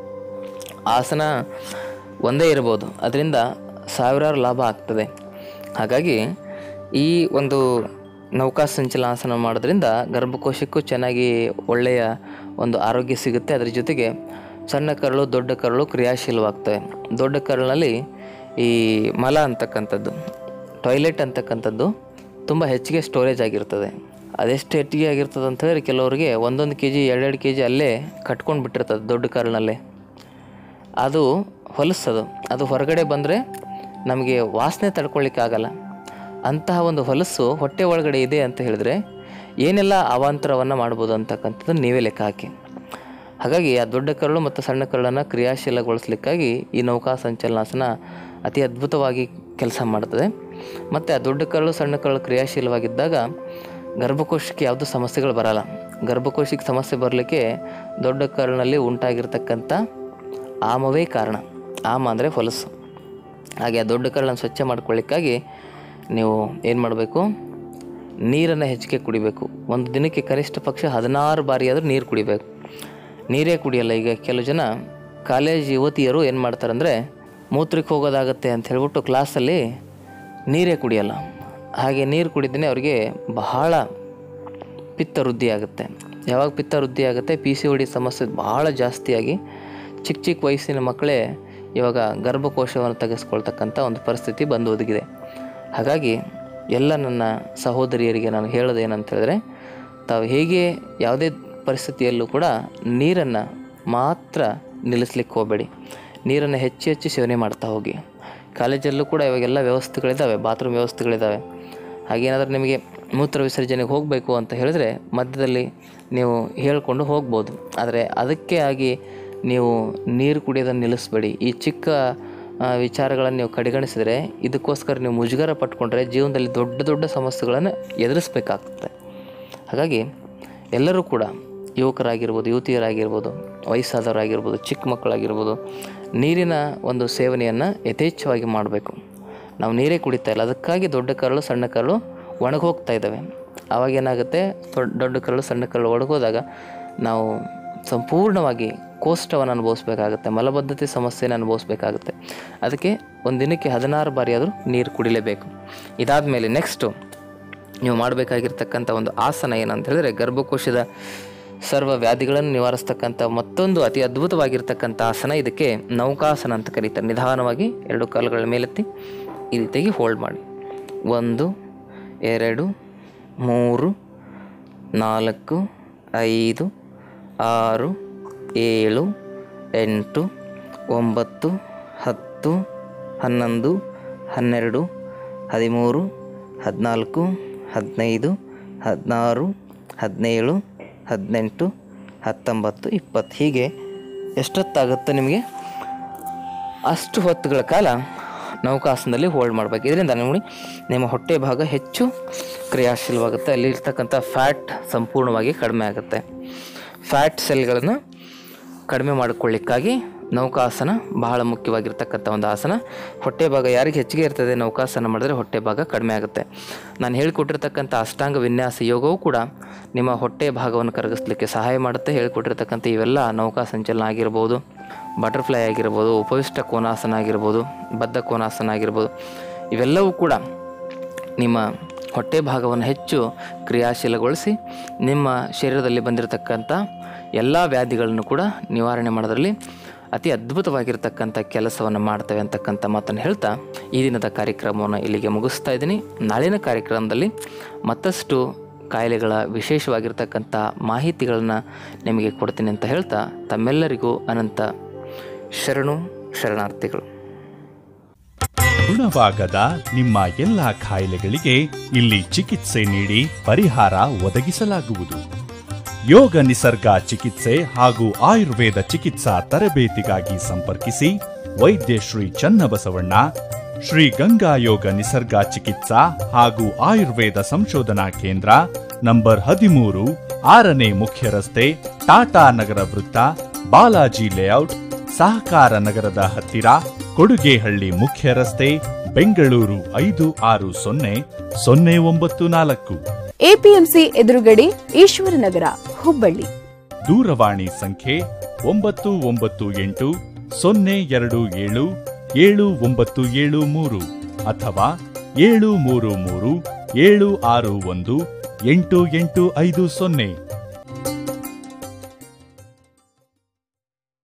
ಆಸನ ಒಂದೇ ಇರ್ಬೋದು ಅದರಿಂದ ಸಾವಿರಾರು ಲಾಭ ಆಗ್ತದೆ ಹಾಗಾಗಿ ಈ ಒಂದು ನೌಕಾ ಸಂಚಲನಾಸನ ಮಾಡೋದ್ರಿಂದ ಗರ್ಭಕೋಶಕ್ಕೂ ಚೆನ್ನಾಗಿ ಒಳ್ಳೆಯ ಒಂದು ಆರೋಗ್ಯ ಸಿಗುತ್ತೆ ಅದರ ಜೊತೆಗೆ ಸಣ್ಣ ಕರಳು ದೊಡ್ಡ ಕರಳು ಕ್ರಿಯಾಶೀಲವಾಗ್ತವೆ ದೊಡ್ಡ ಕರಳಿನಲ್ಲಿ ಈ ಮಲ ಅಂತಕ್ಕಂಥದ್ದು ಟಾಯ್ಲೆಟ್ ಅಂತಕ್ಕಂಥದ್ದು ತುಂಬ ಹೆಚ್ಚಿಗೆ ಸ್ಟೋರೇಜ್ ಆಗಿರ್ತದೆ ಅದೆಷ್ಟು ಹೆಚ್ಚಿಗೆ ಆಗಿರ್ತದೆ ಅಂತ ಹೇಳಿದ್ರೆ ಕೆಲವರಿಗೆ ಒಂದೊಂದು ಕೆ ಜಿ ಎರಡೆರಡು ಕೆ ಜಿ ಅಲ್ಲೇ ಕಟ್ಕೊಂಡು ಬಿಟ್ಟಿರ್ತದೆ ದೊಡ್ಡ ಕರಳಿನಲ್ಲೇ ಅದು ಹೊಲಸದು ಅದು ಹೊರಗಡೆ ಬಂದರೆ ನಮಗೆ ವಾಸನೆ ತಡ್ಕೊಳ್ಳಿಕ್ಕಾಗಲ್ಲ ಅಂತಹ ಒಂದು ಹೊಲಸು ಹೊಟ್ಟೆ ಒಳಗಡೆ ಇದೆ ಅಂತ ಹೇಳಿದ್ರೆ ಏನೆಲ್ಲ ಅವಾಂತರವನ್ನು ಮಾಡ್ಬೋದು ಅಂತಕ್ಕಂಥದ್ದು ನೀವೇ ಲೆಕ್ಕ ಹಾಕಿ ಹಾಗಾಗಿ ಆ ದೊಡ್ಡ ಕರಳು ಮತ್ತು ಸಣ್ಣ ಕರಳನ್ನು ಕ್ರಿಯಾಶೀಲಗೊಳಿಸ್ಲಿಕ್ಕಾಗಿ ಈ ನೌಕಾ ಸಂಚಲನಾಸನ ಅತಿ ಅದ್ಭುತವಾಗಿ ಕೆಲಸ ಮಾಡ್ತದೆ ಮತ್ತು ಆ ದೊಡ್ಡ ಕರಳು ಸಣ್ಣ ಕರಳು ಕ್ರಿಯಾಶೀಲವಾಗಿದ್ದಾಗ ಗರ್ಭಕೋಶಕ್ಕೆ ಯಾವುದೂ ಸಮಸ್ಯೆಗಳು ಬರಲ್ಲ ಗರ್ಭಕೋಶಕ್ಕೆ ಸಮಸ್ಯೆ ಬರಲಿಕ್ಕೆ ದೊಡ್ಡ ಕರಳಿನಲ್ಲಿ ಉಂಟಾಗಿರ್ತಕ್ಕಂಥ ಆಮವೇ ಕಾರಣ ಆಮ ಅಂದರೆ ಹೊಲಸು ಹಾಗೆ ಆ ದೊಡ್ಡ ಕರಳನ್ನು ಸ್ವಚ್ಛ ಮಾಡ್ಕೊಳ್ಳಿಕ್ಕಾಗಿ ನೀವು ಏನು ಮಾಡಬೇಕು ನೀರನ್ನು ಹೆಚ್ಚಿಗೆ ಕುಡಿಬೇಕು ಒಂದು ದಿನಕ್ಕೆ ಕನಿಷ್ಠ ಪಕ್ಷ ಹದಿನಾರು ಬಾರಿ ಆದರೂ ನೀರು ಕುಡಿಬೇಕು ನೀರೇ ಕುಡಿಯಲ್ಲ ಈಗ ಕೆಲವು ಜನ ಕಾಲೇಜ್ ಯುವತಿಯರು ಏನು ಮಾಡ್ತಾರಂದರೆ ಮೂತ್ರಕ್ಕೆ ಹೋಗೋದಾಗತ್ತೆ ಅಂತ ಹೇಳ್ಬಿಟ್ಟು ಕ್ಲಾಸಲ್ಲಿ ನೀರೇ ಕುಡಿಯಲ್ಲ ಹಾಗೆ ನೀರು ಕುಡಿದೇ ಅವ್ರಿಗೆ ಬಹಳ ಪಿತ್ತ ವೃದ್ಧಿ ಆಗುತ್ತೆ ಯಾವಾಗ ಪಿತ್ತ ವೃದ್ಧಿ ಆಗುತ್ತೆ ಪಿ ಸಿ ಡಿ ಸಮಸ್ಯೆ ಭಾಳ ಜಾಸ್ತಿಯಾಗಿ ಚಿಕ್ಕ ಚಿಕ್ಕ ವಯಸ್ಸಿನ ಮಕ್ಕಳೇ ಇವಾಗ ಗರ್ಭಕೋಶವನ್ನು ತೆಗೆಸ್ಕೊಳ್ತಕ್ಕಂಥ ಒಂದು ಪರಿಸ್ಥಿತಿ ಬಂದು ಒದಗಿದೆ ಹಾಗಾಗಿ ಎಲ್ಲ ನನ್ನ ಸಹೋದರಿಯರಿಗೆ ನಾನು ಹೇಳೋದು ಏನಂತ ಹೇಳಿದ್ರೆ ತಾವು ಹೇಗೆ ಯಾವುದೇ ಪರಿಸ್ಥಿತಿಯಲ್ಲೂ ಕೂಡ ನೀರನ್ನು ಮಾತ್ರ ನಿಲ್ಲಿಸ್ಲಿಕ್ಕೆ ಹೋಗಬೇಡಿ ನೀರನ್ನು ಹೆಚ್ಚು ಹೆಚ್ಚು ಸೇವನೆ ಮಾಡ್ತಾ ಹೋಗಿ ಕಾಲೇಜಲ್ಲೂ ಕೂಡ ಇವಾಗೆಲ್ಲ ವ್ಯವಸ್ಥೆಗಳಿದ್ದಾವೆ ಬಾತ್ರೂಮ್ ವ್ಯವಸ್ಥೆಗಳಿದ್ದಾವೆ ಹಾಗೇನಾದರೂ ನಿಮಗೆ ಮೂತ್ರ ವಿಸರ್ಜನೆಗೆ ಹೋಗಬೇಕು ಅಂತ ಹೇಳಿದ್ರೆ ಮಧ್ಯದಲ್ಲಿ ನೀವು ಹೇಳಿಕೊಂಡು ಹೋಗ್ಬೋದು ಆದರೆ ಅದಕ್ಕೆ ಆಗಿ ನೀವು ನೀರು ಕುಡಿಯೋದನ್ನು ನಿಲ್ಲಿಸ್ಬೇಡಿ ಈ ಚಿಕ್ಕ ಆ, ವಿಚಾರಗಳನ್ನು ನೀವು ಕಡೆಗಣಿಸಿದರೆ ಇದಕ್ಕೋಸ್ಕರ ನೀವು ಮುಜುಗರ ಪಟ್ಕೊಂಡ್ರೆ ಜೀವನದಲ್ಲಿ ದೊಡ್ಡ ದೊಡ್ಡ ಸಮಸ್ಯೆಗಳನ್ನು ಎದುರಿಸ್ಬೇಕಾಗ್ತದೆ ಹಾಗಾಗಿ ಎಲ್ಲರೂ ಕೂಡ ಯುವಕರಾಗಿರ್ಬೋದು ಯುವತಿಯರಾಗಿರ್ಬೋದು ವಯಸ್ಸಾದವರಾಗಿರ್ಬೋದು ಚಿಕ್ಕ ಮಕ್ಕಳಾಗಿರ್ಬೋದು ನೀರಿನ ಒಂದು ಸೇವನೆಯನ್ನು ಯಥೇಚ್ಛವಾಗಿ ಮಾಡಬೇಕು ನಾವು ನೀರೇ ಕುಡಿತಾ ಇಲ್ಲ ಅದಕ್ಕಾಗಿ ದೊಡ್ಡ ಕರಳು ಸಣ್ಣ ಕರಳು ಒಣಗೋಗ್ತಾ ಇದ್ದಾವೆ ಆವಾಗ ಏನಾಗುತ್ತೆ ದೊಡ್ಡ ದೊಡ್ಡ ಕರಳು ಸಣ್ಣ ಕರಳು ಒಣಗೋದಾಗ ನಾವು ಸಂಪೂರ್ಣವಾಗಿ ಕೋಷ್ಟವನ್ನು ಅನುಭವಿಸ್ಬೇಕಾಗುತ್ತೆ ಮಲಬದ್ಧತೆ ಸಮಸ್ಯೆನ ಅನುಭವಿಸ್ಬೇಕಾಗುತ್ತೆ ಅದಕ್ಕೆ ಒಂದು ದಿನಕ್ಕೆ ಹದಿನಾರು ಬಾರಿ ಆದರೂ ನೀರು ಕುಡಿಲೇಬೇಕು ಇದಾದ ಮೇಲೆ ನೆಕ್ಸ್ಟು ನೀವು ಮಾಡಬೇಕಾಗಿರ್ತಕ್ಕಂಥ ಒಂದು ಆಸನ ಏನಂತ ಹೇಳಿದ್ರೆ ಗರ್ಭಕೋಶದ ಸರ್ವ ವ್ಯಾಧಿಗಳನ್ನು ನಿವಾರಿಸ್ತಕ್ಕಂಥ ಮತ್ತೊಂದು ಅತಿ ಅದ್ಭುತವಾಗಿರ್ತಕ್ಕಂಥ ಆಸನ ಇದಕ್ಕೆ ನೌಕಾಸನ ಅಂತ ಕರೀತಾರೆ ನಿಧಾನವಾಗಿ ಎರಡು ಕಾಲುಗಳ ಮೇಲೆತ್ತಿ ಈ ರೀತಿಯಾಗಿ ಹೋಲ್ಡ್ ಮಾಡಿ ಒಂದು ಎರಡು ಮೂರು ನಾಲ್ಕು ಐದು ಆರು ಏಳು ಎಂಟು ಒಂಬತ್ತು ಹತ್ತು ಹನ್ನೊಂದು ಹನ್ನೆರಡು ಹದಿಮೂರು ಹದಿನಾಲ್ಕು ಹದಿನೈದು ಹದಿನಾರು ಹದಿನೇಳು ಹದಿನೆಂಟು ಹತ್ತೊಂಬತ್ತು ಇಪ್ಪತ್ತು ಹೀಗೆ ಎಷ್ಟೊತ್ತಾಗುತ್ತೋ ನಿಮಗೆ ಅಷ್ಟು ಹೊತ್ತುಗಳ ಕಾಲ ನೌಕಾಸನದಲ್ಲಿ ಹೋಲ್ಡ್ ಮಾಡಬೇಕು ಇದರಿಂದ ನೋಡಿ ನಿಮ್ಮ ಹೊಟ್ಟೆ ಭಾಗ ಹೆಚ್ಚು ಕ್ರಿಯಾಶೀಲವಾಗುತ್ತೆ ಅಲ್ಲಿ ಇರ್ತಕ್ಕಂಥ ಫ್ಯಾಟ್ ಸಂಪೂರ್ಣವಾಗಿ ಕಡಿಮೆ ಆಗುತ್ತೆ ಫ್ಯಾಟ್ ಸೆಲ್ಗಳನ್ನು ಕಡಿಮೆ ಮಾಡಿಕೊಳ್ಳಿಕ್ಕಾಗಿ ನೌಕಾಸನ ಬಹಳ ಮುಖ್ಯವಾಗಿರ್ತಕ್ಕಂಥ ಒಂದು ಆಸನ ಹೊಟ್ಟೆ ಭಾಗ ಯಾರಿಗೆ ಹೆಚ್ಚಿಗೆ ಇರ್ತದೆ ನೌಕಾಸನ ಮಾಡಿದ್ರೆ ಹೊಟ್ಟೆ ಭಾಗ ಕಡಿಮೆ ಆಗುತ್ತೆ ನಾನು ಹೇಳಿಕೊಟ್ಟಿರ್ತಕ್ಕಂಥ ಅಷ್ಟಾಂಗ ವಿನ್ಯಾಸ ಯೋಗವು ಕೂಡ ನಿಮ್ಮ ಹೊಟ್ಟೆ ಭಾಗವನ್ನು ಕರಗಿಸ್ಲಿಕ್ಕೆ ಸಹಾಯ ಮಾಡುತ್ತೆ ಹೇಳಿಕೊಟ್ಟಿರ್ತಕ್ಕಂಥ ಇವೆಲ್ಲ ನೌಕಾ ಸಂಚಲನ ಆಗಿರ್ಬೋದು ಬಟರ್ಫ್ಲೈ ಆಗಿರ್ಬೋದು ಉಪವಿಷ್ಟ ಕೋನಾಸನ ಆಗಿರ್ಬೋದು ಬದ್ಧ ಕೋನಾಸನ ಆಗಿರ್ಬೋದು ಇವೆಲ್ಲವೂ ಕೂಡ ನಿಮ್ಮ ಹೊಟ್ಟೆ ಭಾಗವನ್ನು ಹೆಚ್ಚು ಕ್ರಿಯಾಶೀಲಗೊಳಿಸಿ ನಿಮ್ಮ ಶರೀರದಲ್ಲಿ ಬಂದಿರತಕ್ಕಂಥ ಎಲ್ಲ ವ್ಯಾಧಿಗಳನ್ನು ಕೂಡ ನಿವಾರಣೆ ಮಾಡೋದ್ರಲ್ಲಿ ಅತಿ ಅದ್ಭುತವಾಗಿರ್ತಕ್ಕಂಥ ಕೆಲಸವನ್ನು ಮಾಡ್ತವೆ ಅಂತಕ್ಕಂಥ ಮಾತನ್ನು ಹೇಳ್ತಾ ಈ ದಿನದ ಕಾರ್ಯಕ್ರಮವನ್ನು ಇಲ್ಲಿಗೆ ಮುಗಿಸ್ತಾ ಇದ್ದೀನಿ ನಾಳಿನ ಕಾರ್ಯಕ್ರಮದಲ್ಲಿ ಮತ್ತಷ್ಟು ಕಾಯಿಲೆಗಳ ವಿಶೇಷವಾಗಿರ್ತಕ್ಕಂಥ ಮಾಹಿತಿಗಳನ್ನು ನಿಮಗೆ ಕೊಡ್ತೀನಿ ಅಂತ ಹೇಳ್ತಾ ತಮ್ಮೆಲ್ಲರಿಗೂ ಅನಂತ ಶರಣು ಶರಣಾರ್ಥಿಗಳು ಗುಣವಾಗದ ನಿಮ್ಮ ಎಲ್ಲ ಕಾಯಿಲೆಗಳಿಗೆ ಇಲ್ಲಿ ಚಿಕಿತ್ಸೆ ನೀಡಿ ಪರಿಹಾರ ಒದಗಿಸಲಾಗುವುದು ಯೋಗ ನಿಸರ್ಗ ಚಿಕಿತ್ಸೆ ಹಾಗೂ ಆಯುರ್ವೇದ ಚಿಕಿತ್ಸಾ ತರಬೇತಿಗಾಗಿ ಸಂಪರ್ಕಿಸಿ ವೈದ್ಯ ಶ್ರೀ ಚನ್ನಬಸವಣ್ಣ ಶ್ರೀ ಗಂಗಾ ಯೋಗ ನಿಸರ್ಗ ಚಿಕಿತ್ಸಾ ಹಾಗೂ ಆಯುರ್ವೇದ ಸಂಶೋಧನಾ ಕೇಂದ್ರ ನಂಬರ್ ಹದಿಮೂರು ಆರನೇ ಮುಖ್ಯ ರಸ್ತೆ ಟಾಟಾ ನಗರ ವೃತ್ತ ಬಾಲಾಜಿ ಲೇಔಟ್ ಸಹಕಾರ ನಗರದ ಹತ್ತಿರ ಕೊಡುಗೆಹಳ್ಳಿ ಮುಖ್ಯ ರಸ್ತೆ ಬೆಂಗಳೂರು ಐದು ಆರು ಸೊನ್ನೆ ಸೊನ್ನೆ ಒಂಬತ್ತು ನಾಲ್ಕು ಎಪಿಎಂಸಿ ಎದುರುಗಡೆ ಈಶ್ವರನಗರ ಹುಬ್ಬಳ್ಳಿ ದೂರವಾಣಿ ಸಂಖ್ಯೆ ಒಂಬತ್ತು ಒಂಬತ್ತು ಎಂಟು ಸೊನ್ನೆ ಎರಡು ಏಳು ಏಳು ಒಂಬತ್ತು ಏಳು ಮೂರು ಅಥವಾ ಏಳು ಮೂರು ಮೂರು ಏಳು ಆರು ಒಂದು ಎಂಟು ಎಂಟು ಐದು ಸೊನ್ನೆ